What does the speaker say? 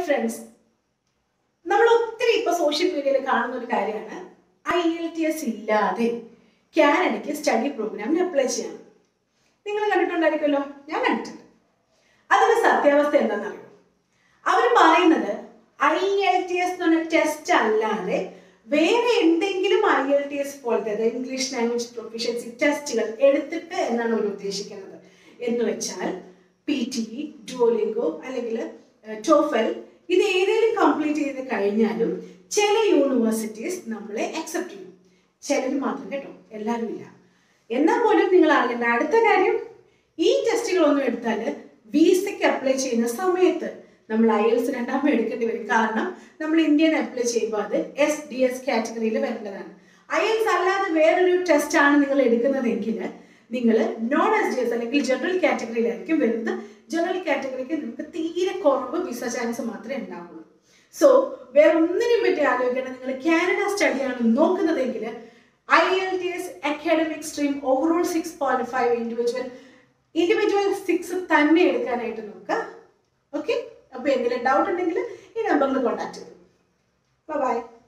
friends നമ്മൾ ഒത്തിരി ഇപ്പൊ സോഷ്യൽ മീഡിയയിൽ കാണുന്ന ഒരു കാര്യമാണ് ഐ എൽ ടി എസ് ഇല്ലാതെ കാനഡയ്ക്ക് സ്റ്റഡി പ്രോഗ്രാമിന് അപ്ലൈ ചെയ്യാം നിങ്ങൾ കണ്ടിട്ടുണ്ടായിരിക്കുമല്ലോ ഞാൻ കണ്ടിട്ടുണ്ട് അതിന്റെ സത്യാവസ്ഥ എന്താണെന്നറിയോ അവർ പറയുന്നത് ഐ എൽ ടി എസ് എന്ന് പറഞ്ഞ ടെസ്റ്റ് അല്ലാതെ വേറെ എന്തെങ്കിലും ഐ എൽ ടി എസ് പോലത്തെ അതായത് ഇംഗ്ലീഷ് ലാംഗ്വേജ് പ്രൊഫിഷ്യൻസി ടെസ്റ്റുകൾ എടുത്തിട്ട് എന്നാണ് അവർ ഉദ്ദേശിക്കുന്നത് എന്ന് വെച്ചാൽ പി ടി ഡുവോലിംഗോ അല്ലെങ്കിൽ ടോഫൽ ഇത് ഏതെങ്കിലും കംപ്ലീറ്റ് ചെയ്ത് കഴിഞ്ഞാലും ചില യൂണിവേഴ്സിറ്റീസ് നമ്മളെ അക്സെപ്റ്റ് ചെയ്യും ചിലർ മാത്രം കേട്ടോ എല്ലാവരും ഇല്ല എന്നാൽ പോലും നിങ്ങൾ അറിയേണ്ട അടുത്ത കാര്യം ഈ ടെസ്റ്റുകളൊന്നും എടുത്താൽ വിസയ്ക്ക് അപ്ലൈ ചെയ്യുന്ന സമയത്ത് നമ്മൾ ഐ എൽസ് രണ്ടാമത് എടുക്കേണ്ടി വരും കാരണം നമ്മൾ ഇന്ത്യൻ അപ്ലൈ ചെയ്യുമ്പോൾ അത് എസ് ഡി എസ് കാറ്റഗറിയിൽ വരേണ്ടതാണ് ഐ എൽസ് അല്ലാതെ വേറൊരു ടെസ്റ്റ് ആണ് നിങ്ങൾ എടുക്കുന്നതെങ്കിൽ നിങ്ങൾ നോൺ എസ് ഡി എസ് അല്ലെങ്കിൽ ജനറൽ കാറ്റഗറിയിലായിരിക്കും വരുന്നത് ജനറൽ കാറ്റഗറിക്ക് നിങ്ങൾക്ക് തീരെ കുറവ് വിസ ചാൻസ് മാത്രമേ ഉണ്ടാവുള്ളൂ സോ വേറെ ഒന്നിനും പറ്റി ആലോചിക്കേണ്ട നിങ്ങൾ കാനഡ സ്റ്റഡിയാണ് നോക്കുന്നതെങ്കിൽ I L T S academic stream overall six point five individual individual six തന്നെ എടുക്കാനായിട്ട് നോക്കുക ഓക്കെ അപ്പോൾ എന്തെങ്കിലും ഡൗട്ട് ഉണ്ടെങ്കിൽ ഈ നമ്പറിൽ കോൺടാക്ട് ചെയ്തു ബൈ